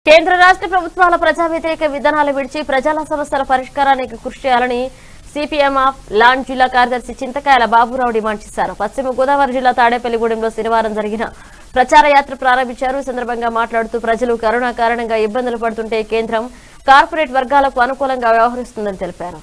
కేంద్ర రాష్ట్ర ప్రభుత్వాల ప్రజా వ్యతిరేక విధానాలు విడిచి ప్రజల సమస్యల పరిష్కారానికి కృషి చేయాలని సిపిఎం ఆఫ్ లాండ్ జిల్లా కార్యదర్శి చింతకాయల బాబురావు డిమాండ్ చేశారు పశ్చిమ గోదావరి జిల్లా తాడేపల్లిగూడెంలో శనివారం జరిగిన ప్రచార యాత్ర ప్రారంభించారు ఈ సందర్భంగా మాట్లాడుతూ ప్రజలు కరోనా కారణంగా ఇబ్బందులు పడుతుంటే కేంద్రం కార్పొరేట్ వర్గాలకు అనుకూలంగా వ్యవహరిస్తుందని తెలిపారు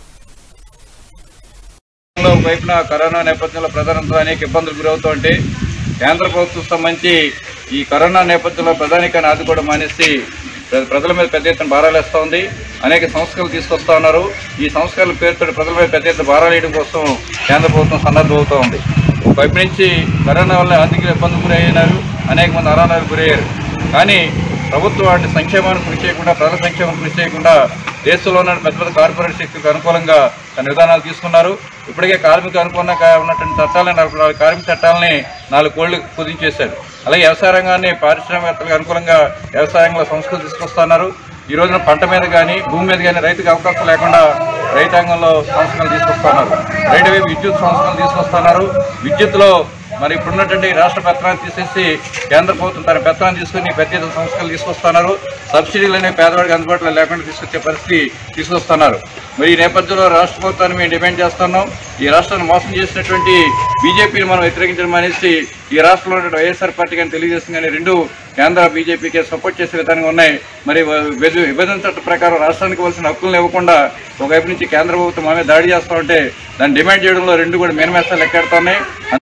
దేశంలో వైపున కరోనా నేపథ్యంలో ప్రధానంతో అనేక ఇబ్బందులు గురవుతుంటే కేంద్ర ప్రభుత్వం సంబంధించి ఈ కరోనా నేపథ్యంలో ప్రధానికాన్ని ఆదుకోవడం మానేసి ప్ర- ప్రజల మీద పెద్ద ఎత్తున భారాలు వేస్తూ ఉంది అనేక సంస్కరణలు తీసుకొస్తా ఉన్నారు ఈ సంస్కరణల పేరుతో ప్రజల మీద పెద్ద ఎత్తున భారాలు వేయడం కోసం కేంద్ర ప్రభుత్వం సన్నద్ధం అవుతూ ఉంది వైపు నుంచి కరోనా వల్ల ఆర్థిక ఇబ్బందులు గురయ్యారు అనేక మంది అనాథాలకు గురయ్యారు కానీ ప్రభుత్వం వాటిని సంక్షేమానికి కృషి చేయకుండా ప్రజల సంక్షేమం కృషి చేయకుండా దేశంలో ఉన్న పెద్ద పెద్ద కార్పొరేట్ శక్తులకు అనుకూలంగా తన విధానాలు తీసుకున్నారు ఇప్పటికే కార్మిక అనుకూలంగా ఉన్నటువంటి చట్టాలని నలభై నాలుగు కార్మిక చట్టాలని నాలుగు కోళ్లు కుదించేశారు అలాగే వ్యవసాయ రంగాన్ని పారిశ్రామికవేత్తలకు అనుకూలంగా వ్యవసాయంలో సంస్కృతి తీసుకొస్తున్నారు ఈ రోజున పంట మీద కానీ భూమి మీద కానీ రైతుకు అవకాశం లేకుండా రైతాంగంలో సంస్కరణలు తీసుకొస్తున్నారు రైతు వైపు విద్యుత్ సంస్కరణలు తీసుకొస్తున్నారు విద్యుత్తులో మరి ఇప్పుడున్నటువంటి రాష్ట్ర పెత్తనాన్ని తీసేసి కేంద్ర ప్రభుత్వం తన పెత్తనాన్ని తీసుకుని పెద్ద ఎత్తున సంస్కరణలు తీసుకొస్తున్నారు సబ్సిడీలు అనేవి పేదవాడికి అందుబాటులో లేకుండా తీసుకొచ్చే పరిస్థితి తీసుకొస్తున్నారు మరి ఈ నేపథ్యంలో రాష్ట్ర ప్రభుత్వాన్ని మేము డిమాండ్ చేస్తున్నాం ఈ రాష్ట్రాన్ని మోసం చేసినటువంటి బీజేపీని మనం వ్యతిరేకించడం అనేసి ఈ రాష్ట్రంలో ఉన్నటువంటి వైఎస్ఆర్ పార్టీ కానీ తెలుగుదేశం కానీ రెండు కేంద్ర బీజేపీకి సపోర్ట్ చేసే విధంగా ఉన్నాయి మరి విభజ- విభజన చట్ట ప్రకారం రాష్ట్రానికి ఇవ్వాల్సిన హక్కులను ఇవ్వకుండా ఒకవైపు నుంచి కేంద్ర ప్రభుత్వం మా మీద దాడి చేస్తూ ఉంటే దాన్ని డిమాండ్ చేయడంలో రెండు కూడా మేనమేస్తాలు లెక్కెడుతున్నాయి